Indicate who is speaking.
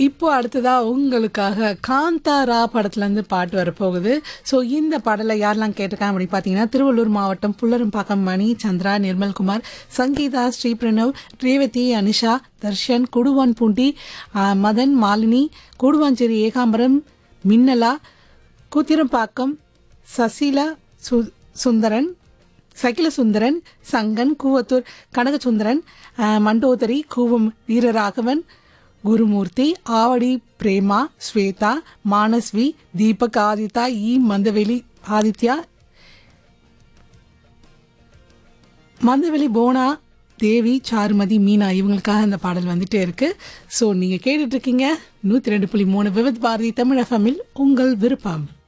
Speaker 1: இப்போ அடுத்ததா உங்களுக்காக காந்தாரா படத்துல இருந்து பாட்டு வரப்போகுது ஸோ இந்த பாடலை யாரெல்லாம் கேட்டிருக்காங்க அப்படின்னு பார்த்தீங்கன்னா திருவள்ளூர் மாவட்டம் புல்லரும்பாக்கம் மணி சந்திரா நிர்மல்குமார் சங்கீதா ஸ்ரீபிரணவ் ரேவதி அனிஷா தர்ஷன் குடுவான் பூண்டி ஆ, மதன் மாலினி கூடுவாஞ்சேரி ஏகாம்பரம் மின்னலா கூத்திரம்பாக்கம் சசிலா சு சுந்தரன் சகில சுந்தரன் சங்கன் கூவத்தூர் கனகசுந்தரன் அஹ், மண்டோதரி கூவம் வீரராகவன் குருமூர்த்தி ஆவடி பிரேமா ஸ்வேதா மானஸ்வி தீபக் ஆதித்தா இ மந்தவெளி ஆதித்யா மந்தவெளி போனா தேவி சாருமதி மீனா இவங்களுக்காக இந்த பாடல் வந்துட்டே இருக்கு ஸோ நீங்கள் கேட்டுட்டு இருக்கீங்க நூற்றி ரெண்டு புள்ளி மூணு விவித் பாரதி தமிழ் எஃப்எம்மில் உங்கள் விருப்பம்